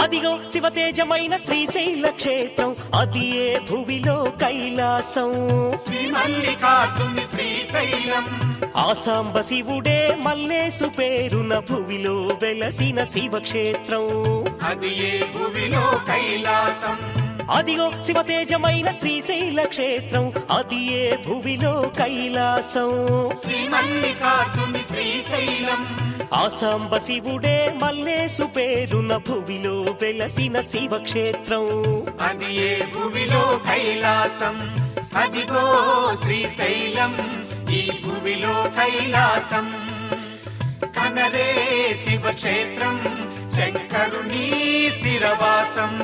అదిగో శివతేజమైన శ్రీశైల క్షేత్రం అది ఏ భువిలో కైలాసం శ్రీ మల్లికార్జుని శ్రీశైలం ఆసాంబ శివుడే మల్లేసు పేరున భువిలో వెలసిన శివక్షేత్రం అది ఏ భువిలో కైలాసం అదిగో శివతేజమైన శ్రీశైల క్షేత్రం అది ఏ భువిలో కైలాసం శ్రీ మల్లికార్జుని శ్రీశైలం ఆసాంబ శివుడే మల్లేసు పేరున భువిలో వెలసిన శివక్షేత్రం అది ఏ భువిలో కైలాసం అదిగో శ్రీశైలం ఈ భువిలో కైలాసం కనరే శివక్షేత్రం శంకరుని స్థిరవాసం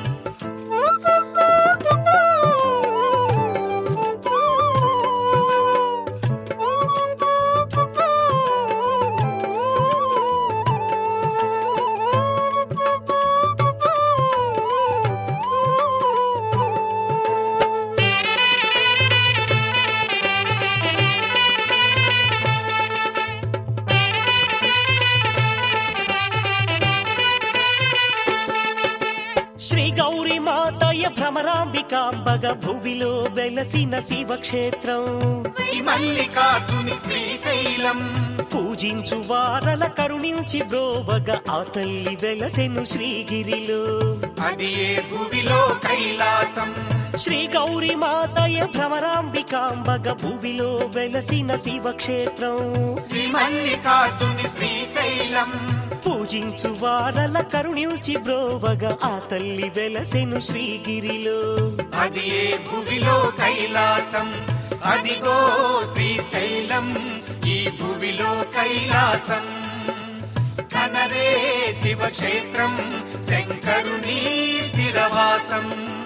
శ్రీ గౌరి మాతయ్య భ్రమరాంబికాంబగ భువిలో వెలసిన శివక్షేత్రం శ్రీ మల్లికార్జుని శ్రీశైలం పూజించు వారల కరుణించి బ్రోవగ ఆ తల్లి వెలసెను శ్రీగిరిలో అది ఏ భువిలో కైలాసం శ్రీ గౌరి మాతయ్య భ్రమరాంబికాంబగ భువిలో వెలసిన శివక్షేత్రం శ్రీ మల్లికార్జుని శ్రీశైలం పూజించు వారల కరుణించి బ్రోవగ ఆ తల్లి వెలసెను శ్రీగిరిలో అది ఏ భువిలో కైలాసం అదిగో శ్రీశైలం ఈ భువిలో కైలాసం కనరే శివక్షేత్రం శంకరుని స్థిరవాసం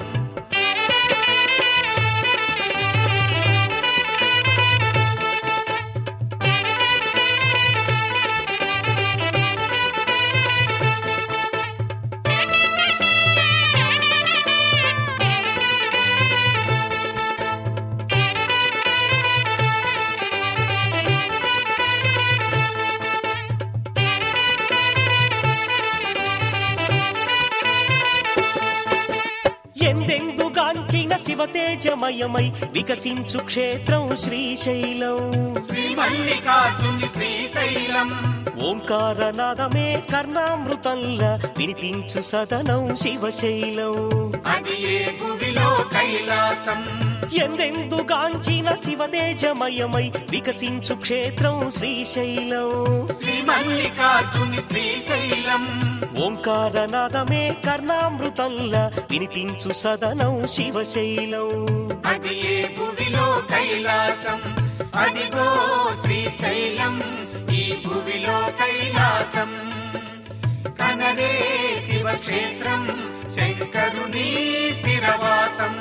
ఎందెందుగాంచిన శివతేజమయమై వికసించు క్షేత్రం శ్రీశైలం శ్రీ మల్లికార్జుని శ్రీశైలం ఓంకారనాదమే కర్ణామృతంలా వినిపించు సదనం శివశైలం అది ఏ భువిలో కైలాసం ఎందెందుగాంచిన శివతేజమయమై వికసించు క్షేత్రం శ్రీశైలం శ్రీ మల్లికార్జుని శ్రీశైలం ఓంకారనాదమే కర్ణామృతంలా వినిపించు సదనం శివశైలం అది ఏ భువిలో కైలాసం అదిగో శ్రీశైలం ఈ భువిలో కైలాసం కనరే శివక్షేత్రం శంకరుని స్థిరవాసం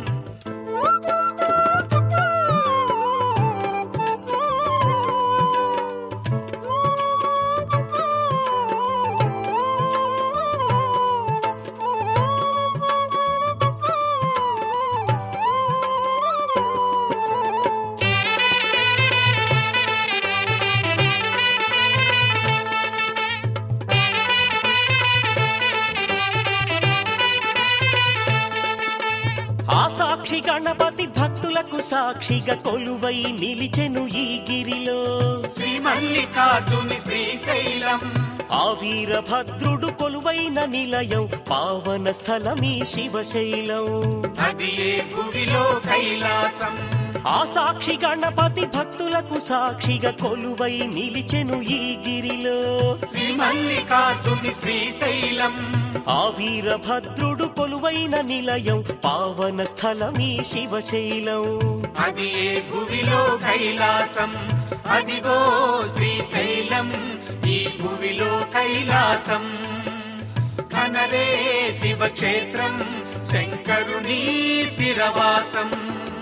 ఆ సాక్షి గణపతి భక్తులకు సాక్షిగా కొలువై నిలిచెను ఈ గిరిలో శ్రీ మల్లికార్జుని శ్రీశైలం ఆ వీరభద్రుడు కొలువైన నిలయం పావన స్థలమీ శివశైలం అది ఏ భువిలో కైలాసం ఆ సాక్షి గణపతి భక్తులకు సాక్షిగా కొలువై నిలిచెను ఈ గిరిలో శ్రీ మల్లికార్జుని శ్రీశైలం ఆ వీరభద్రుడు కొలువైన నిలయం పావన స్థలమీ శివశైలం అది ఏ భువిలో కైలాసం అదిగో శ్రీశైలం ఈ భువిలో కైలాసం కనరే శివక్షేత్రం శంకరుని స్థిరవాసం